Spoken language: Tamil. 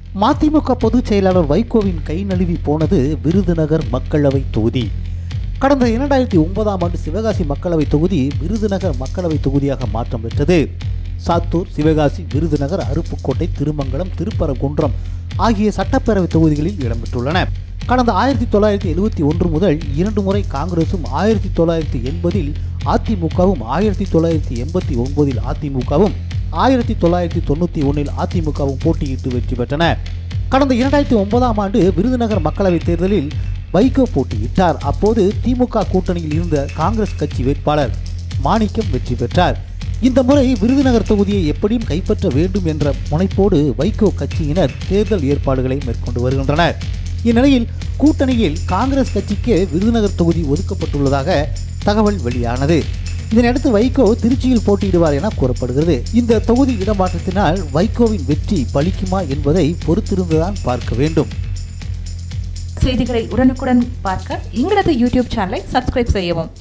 மதிமுக பொதுச் செயலாளர் வைகோவின் கை நழுவி போனது விருதுநகர் மக்களவை தொகுதி கடந்த இரண்டாயிரத்தி ஒன்பதாம் ஆண்டு சிவகாசி மக்களவை தொகுதி விருதுநகர் மக்களவை தொகுதியாக மாற்றம் பெற்றது சாத்தூர் சிவகாசி விருதுநகர் அருப்புக்கோட்டை திருமங்கலம் திருப்பரங்குன்றம் ஆகிய சட்டப்பேரவை தொகுதிகளில் இடம்பெற்றுள்ளன கடந்த ஆயிரத்தி தொள்ளாயிரத்தி எழுபத்தி ஒன்று முதல் இரண்டு முறை காங்கிரசும் ஆயிரத்தி தொள்ளாயிரத்தி எண்பதில் அதிமுகவும் ஆயிரத்தி தொள்ளாயிரத்தி எண்பத்தி ஒன்பதில் அதிமுகவும் ஆயிரத்தி தொள்ளாயிரத்தி தொண்ணூற்றி ஒன்றில் அதிமுகவும் போட்டியிட்டு வெற்றி பெற்றன கடந்த இரண்டாயிரத்தி ஒன்பதாம் ஆண்டு விருதுநகர் மக்களவைத் தேர்தலில் வைகோ போட்டியிட்டார் அப்போது திமுக கூட்டணியில் இருந்த காங்கிரஸ் கட்சி வேட்பாளர் மாணிக்கம் வெற்றி பெற்றார் இந்த முறை விருதுநகர் தொகுதியை எப்படியும் கைப்பற்ற வேண்டும் என்ற முனைப்போடு வைகோ கட்சியினர் தேர்தல் ஏற்பாடுகளை மேற்கொண்டு வருகின்றனர் இந்நிலையில் கூட்டணியில் காங்கிரஸ் கட்சிக்கு விருதுநகர் தொகுதி ஒதுக்கப்பட்டுள்ளதாக தகவல் வெளியானது இதனையடுத்து வைகோ திருச்சியில் போட்டியிடுவார் என கூறப்படுகிறது இந்த தொகுதி இடமாற்றத்தினால் வைகோவின் வெற்றி பலிக்குமா என்பதை பொறுத்திருந்துதான் பார்க்க வேண்டும் செய்திகளை உடனுக்குடன் பார்க்க எங்களது யூடியூப் சேனலை சப்ஸ்கிரைப் செய்யவும்